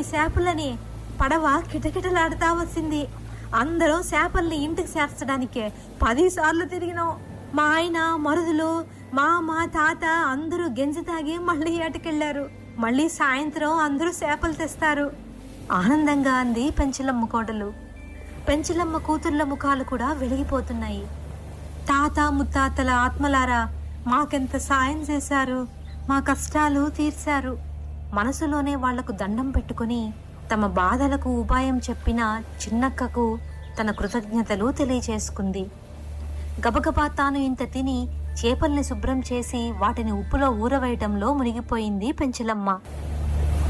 చేపలని పడవ కిటకిటలాడుతా వచ్చింది అందరూ చేపల్ని ఇంటికి చేర్చడానికే పది సార్లు తిరిగినాం మా ఆయన మరుదులు మా మా తాత అందరూ గెంజి తాగి మళ్ళీ ఏటకెళ్లారు మళ్ళీ సాయంత్రం అందరూ చేపలు తెస్తారు ఆనందంగా అంది పెంచలమ్మ కోడలు పెంచలమ్మ కూతుర్ల ముఖాలు కూడా వెలిగిపోతున్నాయి తాత ముత్తాతల ఆత్మలారా మాకెంత సాయం చేశారు మా కష్టాలు తీర్చారు మనసులోనే వాళ్లకు దండం పెట్టుకుని తమ బాధలకు ఉపాయం చెప్పిన చిన్నక్కకు తన కృతజ్ఞతలు తెలియచేసుకుంది గబగబా తాను ఇంత తిని చేపల్ని శుభ్రం చేసి వాటిని ఉప్పులో ఊరవేయటంలో మునిగిపోయింది పెంచలమ్మ